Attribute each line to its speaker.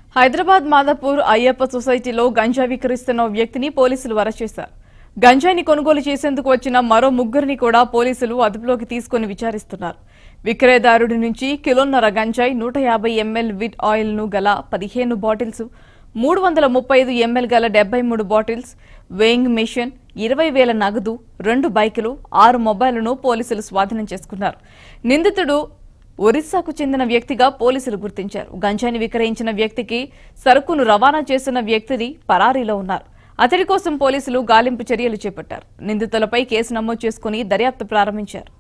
Speaker 1: హైదరాబాద్ మాదాపూర్ అయ్యప్ప సొసైటీలో గంజాయి విక్రయిస్తున్న ఓ వ్యక్తిని పోలీసులు అరెస్ట్ చేశారు గంజాయిని కొనుగోలు చేసేందుకు వచ్చిన మరో ముగ్గురిని కూడా పోలీసులు అదుపులోకి తీసుకుని విచారిస్తున్నారు విక్రయదారుడి నుంచి కిలోన్నర గంజాయి నూట యాభై ఎంఎల్ విట్ ఆయిల్ ను గల పదిహేను బాటిల్స్ మూడు వందల ముప్పై ఐదు ఎంఎల్ గల డెబ్బై మూడు బాటిల్స్ వేయింగ్ మిషన్ ఇరవై వేల నగదు రెండు బైకులు ఆరు మొబైల్ను పోలీసులు స్వాధీనం చేసుకున్నారు నిందితుడు ఒరిస్సాకు చెందిన వ్యక్తిగా పోలీసులు గుర్తించారు గంజాయిని విక్రయించిన వ్యక్తికి సరుకును రవాణా చేసిన వ్యక్తిని పరారీలో ఉన్నారు అతడి కోసం పోలీసులు గాలింపు చర్యలు చేపట్టారు నిందితులపై కేసు నమోదు చేసుకుని దర్యాప్తు ప్రారంభించారు